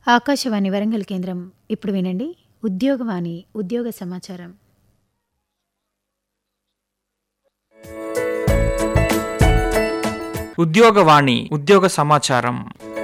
ఆకాశవాణి వరంగల్ కేంద్రం ఇప్పుడు వినండి ఉద్యోగవాణి ఉద్యోగ సమాచారం ఉద్యోగవాణి ఉద్యోగ సమాచారం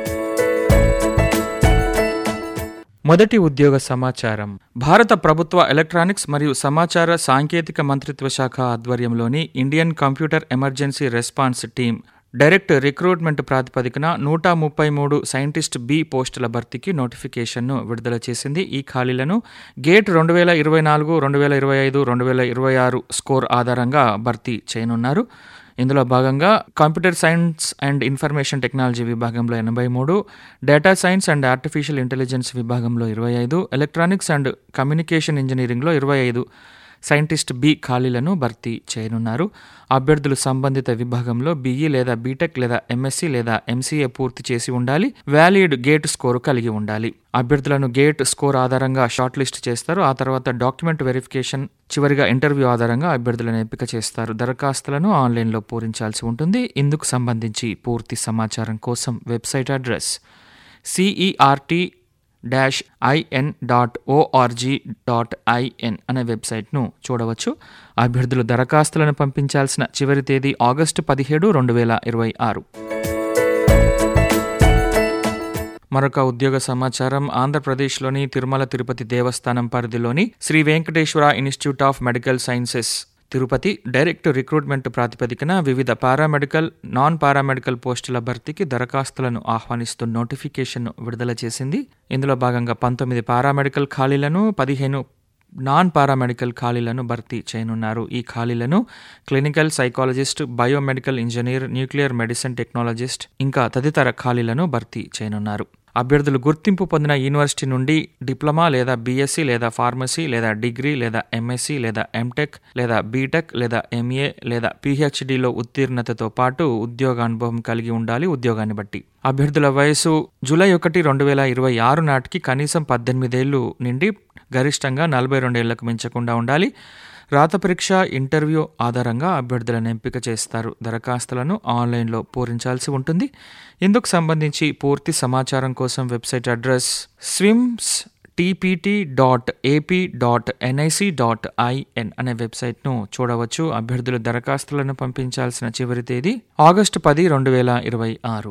మొదటి ఉద్యోగ సమాచారం భారత ప్రభుత్వ ఎలక్ట్రానిక్స్ మరియు సమాచార సాంకేతిక మంత్రిత్వ శాఖ ఆధ్వర్యంలోని Indian computer emergency response team direct recruitment ప్రాతిపదికన నూట ముప్పై మూడు సైంటిస్ట్ బి పోస్టుల భర్తీకి నోటిఫికేషన్ను విడుదల చేసింది ఈ ఖాళీలను గేట్ రెండు వేల ఇరవై నాలుగు రెండు వేల ఇరవై ఐదు రెండు వేల ఇరవై ఆరు స్కోర్ ఆధారంగా భర్తీ చేయనున్నారు ఇందులో భాగంగా computer science and information technology విభాగంలో ఎనభై మూడు data science and artificial intelligence విభాగంలో ఇరవై ఐదు ఎలక్ట్రానిక్స్ అండ్ కమ్యూనికేషన్ ఇంజనీరింగ్లో ఇరవై ఐదు సైంటిస్ట్ బి ఖాళీలను భర్తీ చేయనున్నారు అభ్యర్థులు సంబంధిత విభాగంలో బీఈ లేదా బీటెక్ లేదా ఎంఎస్సీ లేదా ఎంసీఏ పూర్తి చేసి ఉండాలి వ్యాలిడ్ గేట్ స్కోరు కలిగి ఉండాలి అభ్యర్థులను గేట్ స్కోర్ ఆధారంగా షార్ట్ లిస్ట్ చేస్తారు ఆ తర్వాత డాక్యుమెంట్ వెరిఫికేషన్ చివరిగా ఇంటర్వ్యూ ఆధారంగా అభ్యర్థులను ఎంపిక చేస్తారు దరఖాస్తులను ఆన్లైన్లో పూరించాల్సి ఉంటుంది ఇందుకు సంబంధించి పూర్తి సమాచారం కోసం website address CERT dash IN dot ORG dot IN అనే వెబ్సైట్ను చూడవచ్చు అభ్యర్థులు దరఖాస్తులను పంపించాల్సిన చివరి తేదీ ఆగస్టు పదిహేడు రెండు వేల ఇరవై ఆరు మరొక ఉద్యోగ సమాచారం ఆంధ్రప్రదేశ్లోని తిరుమల తిరుపతి దేవస్థానం పరిధిలోని Sri Venkateswara institute of medical sciences Tirupati direct recruitment ప్రాతిపదికన వివిధ పారామెడికల్ నాన్ పారామెడికల్ పోస్టుల భర్తీకి దరఖాస్తులను ఆహ్వానిస్తూ నోటిఫికేషన్ను విడుదల చేసింది ఇందులో భాగంగా పంతొమ్మిది పారామెడికల్ ఖాళీలను పదిహేను నాన్ పారామెడికల్ ఖాళీలను భర్తీ చేయనున్నారు ఈ ఖాళీలను clinical psychologist biomedical engineer nuclear medicine technologist ఇంకా తదితర ఖాళీలను భర్తీ చేయనున్నారు అభ్యర్థులు గుర్తింపు పొందిన యూనివర్సిటీ నుండి డిప్లొమా లేదా బీఎస్సీ లేదా ఫార్మసీ లేదా డిగ్రీ లేదా ఎంఎస్సీ లేదా ఎంటెక్ లేదా బీటెక్ లేదా ఎంఏ లేదా పీహెచ్డీలో ఉత్తీర్ణతతో పాటు ఉద్యోగ అనుభవం కలిగి ఉండాలి ఉద్యోగాన్ని బట్టి అభ్యర్థుల వయసు జూలై ఒకటి రెండు వేల ఇరవై ఆరు నాటికి కనీసం పద్దెనిమిదేళ్లు నుండి గరిష్టంగా నలభై రెండేళ్లకు మించకుండా ఉండాలి రాత పరీక్ష ఇంటర్వ్యూ ఆధారంగా అభ్యర్థులను ఎంపిక చేస్తారు దరఖాస్తులను ఆన్లైన్లో పూరించాల్సి ఉంటుంది ఇందుకు సంబంధించి పూర్తి సమాచారం కోసం website address SVIMS TPT dot AP dot NIC dot IN అనే వెబ్సైట్ను చూడవచ్చు అభ్యర్థులు దరఖాస్తులను పంపించాల్సిన చివరి తేదీ ఆగస్టు పది రెండు వేల ఇరవై ఆరు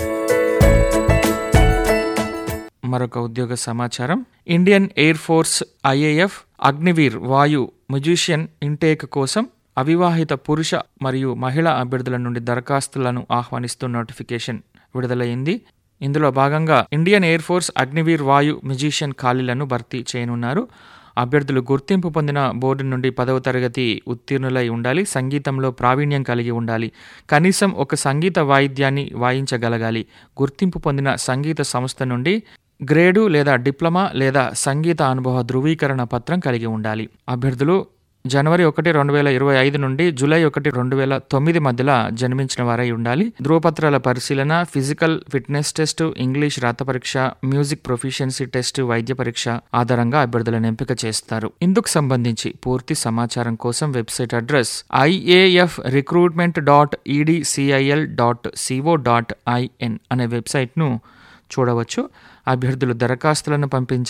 మరొక ఉద్యోగ సమాచారం Indian air force IAF Agniveer Vayu musician intake కోసం అవివాహిత పురుష మరియు మహిళా అభ్యర్థుల నుండి దరఖాస్తులను ఆహ్వానిస్తూ నోటిఫికేషన్ విడుదలైంది ఇందులో భాగంగా Indian air force Agniveer Vayu musician ఖాళీలను భర్తీ చేయనున్నారు అభ్యర్థులు గుర్తింపు పొందిన బోర్డు నుండి పదవ తరగతి ఉత్తీర్ణులై ఉండాలి సంగీతంలో ప్రావీణ్యం కలిగి ఉండాలి కనీసం ఒక సంగీత వాయిద్యాన్ని వాయించగలగాలి గుర్తింపు పొందిన సంగీత సంస్థ నుండి గ్రేడు లేదా డిప్లొమా లేదా సంగీత అనుభవ ధృవీకరణ పత్రం కలిగి ఉండాలి అభ్యర్థులు జనవరి ఒకటి రెండు వేల ఇరవై ఐదు నుండి జూలై ఒకటి రెండు వేల తొమ్మిది మధ్యలో జన్మించిన వారై ఉండాలి ధృవపత్రాల పరిశీలన ఫిజికల్ ఫిట్నెస్ టెస్ట్ ఇంగ్లీష్ రాత పరీక్ష మ్యూజిక్ ప్రొఫిషియన్సీ టెస్ట్ వైద్య పరీక్ష ఆధారంగా అభ్యర్థులను ఎంపిక చేస్తారు ఇందుకు సంబంధించి పూర్తి సమాచారం కోసం website address IAF recruitment dot EDCIL dot CO dot IN అనే వెబ్సైట్ను చూడవచ్చు అభ్యర్థులు దరఖాస్తులను పంపించే